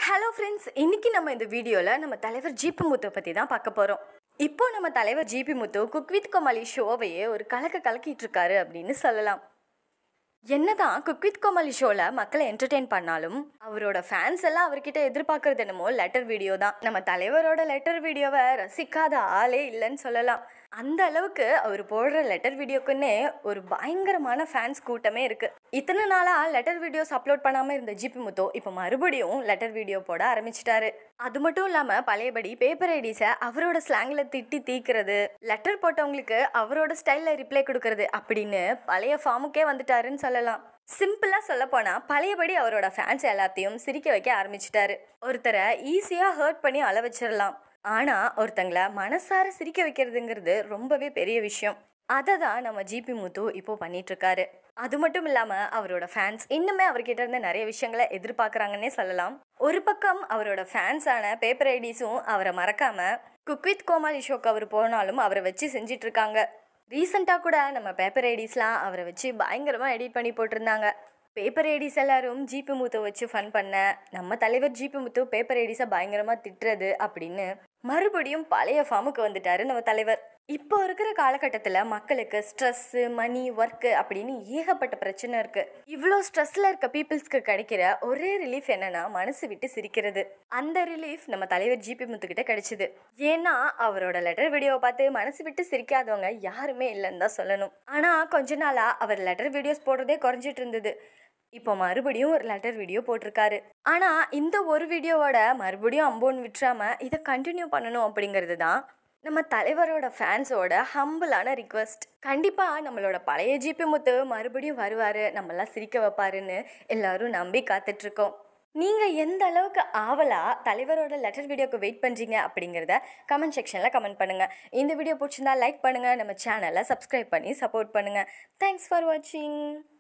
hello friends இன்னைக்கு நம்ம இந்த வீடியோவில் நம்ம தலைவர் ஜிபி முத்து பற்றி தான் பார்க்க போகிறோம் இப்போ நம்ம தலைவர் GP Muthu cook with Comali ஷோவையே ஒரு கலக்க கலக்கிட்டு இருக்காரு அப்படின்னு சொல்லலாம் என்னதான் குக் வித் கோமாளி ஷோவில் மக்களை என்டர்டெயின் பண்ணாலும் அவரோட ஃபேன்ஸ் எல்லாம் அவர்கிட்ட எதிர்பார்க்கறது என்னமோ லெட்டர் வீடியோ தான் நம்ம தலைவரோட லெட்டர் வீடியோவை ரசிக்காத ஆளே இல்லைன்னு சொல்லலாம் அந்த அளவுக்கு அவர் போடுற லெட்டர் வீடியோக்குன்னே ஒரு பயங்கரமான ஃபேன்ஸ் கூட்டமே இருக்கு இத்தனை நாளாக லெட்டர் வீடியோஸ் அப்லோட் பண்ணாமல் இருந்த ஜிபி முத்தோ இப்போ மறுபடியும் லெட்டர் வீடியோ போட ஆரம்பிச்சிட்டாரு அது மட்டும் இல்லாமல் பழையபடி பேப்பர் ஐடிஸை அவரோட ஸ்லாங்கில் திட்டி தீக்கிறது லெட்டர் போட்டவங்களுக்கு அவரோட ஸ்டைலில் ரிப்ளை கொடுக்கறது அப்படின்னு பழைய ஃபார்முக்கே வந்துட்டாருன்னு சொல்லலாம் சிம்பிளா சொல்ல போனா பழையபடி அவரோட ஃபேன்ஸ் எல்லாத்தையும் சிரிக்க வைக்க ஆரம்பிச்சிட்டாரு ஒருத்தரை ஈஸியா ஹர்ட் பண்ணி அழ வச்சிடலாம் ஆனா ஒருத்தங்கள மனசார சிரிக்க வைக்கிறதுங்கிறது ரொம்பவே பெரிய விஷயம் அதை தான் நம்ம ஜிபி முத்து இப்போ பண்ணிட்டு இருக்காரு அது மட்டும் இல்லாம அவரோட ஃபேன்ஸ் இன்னுமே அவர்கிட்ட இருந்து நிறைய விஷயங்களை எதிர்பார்க்கறாங்கன்னே சொல்லலாம் ஒரு பக்கம் அவரோட ஃபேன்ஸான பேப்பர் ஐடிஸும் அவரை மறக்காம குக் வித் கோமாளி ஷோக்கு அவர் போனாலும் அவரை வச்சு செஞ்சிட்டு இருக்காங்க ரீசெண்டாக கூட நம்ம பேப்பர் ஐடிஸ்லாம் அவரை வச்சு பயங்கரமாக எடிட் பண்ணி போட்டிருந்தாங்க பேப்பர் ஐடிஸ் எல்லாரும் ஜிபி முத்து வச்சு ஃபன் பண்ண நம்ம தலைவர் ஜிபி முத்து பேப்பர் ஐடிஸை பயங்கரமாக திட்டுறது அப்படின்னு மறுபடியும் பழைய ஃபார்முக்கு வந்துட்டாரு நம்ம தலைவர் இப்போ இருக்கிற காலகட்டத்தில் மக்களுக்கு ஸ்ட்ரெஸ்ஸு மணி ஒர்க்கு அப்படின்னு ஏகப்பட்ட பிரச்சனை இருக்கு இவ்வளோ ஸ்ட்ரெஸ்ல இருக்க பீப்புள்ஸ்க்கு கிடைக்கிற ஒரே ரிலீஃப் என்னன்னா மனசு விட்டு சிரிக்கிறது அந்த ரிலீஃப் நம்ம தலைவர் ஜிபி முத்துக்கிட்ட கிடைச்சிது ஏன்னா அவரோட லெட்டர் வீடியோவை பார்த்து மனசு விட்டு சிரிக்காதவங்க யாருமே இல்லைன்னு தான் சொல்லணும் ஆனால் கொஞ்ச நாளா அவர் லெட்டர் வீடியோஸ் போடுறதே குறைஞ்சிட்டு இருந்தது இப்போ மறுபடியும் ஒரு லெட்டர் வீடியோ போட்டிருக்காரு ஆனால் இந்த ஒரு வீடியோவோட மறுபடியும் அம்போன் விட்டுறாம இதை கண்டினியூ பண்ணணும் அப்படிங்கிறது தான் நம்ம தலைவரோட ஃபேன்ஸோட ஹம்பிளான ரிக்வெஸ்ட் கண்டிப்பாக நம்மளோட பழைய ஜிபி முத்து மறுபடியும் வருவார் நம்மளாம் சிரிக்க வைப்பாருன்னு எல்லாரும் நம்பி காத்துட்ருக்கோம் நீங்கள் எந்த அளவுக்கு ஆவலாக தலைவரோட லெட்டர் வீடியோக்கு வெயிட் பண்ணுறீங்க அப்படிங்கிறத கமெண்ட் செக்ஷனில் கமெண்ட் பண்ணுங்கள் இந்த வீடியோ பிடிச்சிருந்தா லைக் பண்ணுங்கள் நம்ம சேனலை சப்ஸ்கிரைப் பண்ணி சப்போர்ட் பண்ணுங்கள் தேங்க்ஸ் ஃபார் வாட்சிங்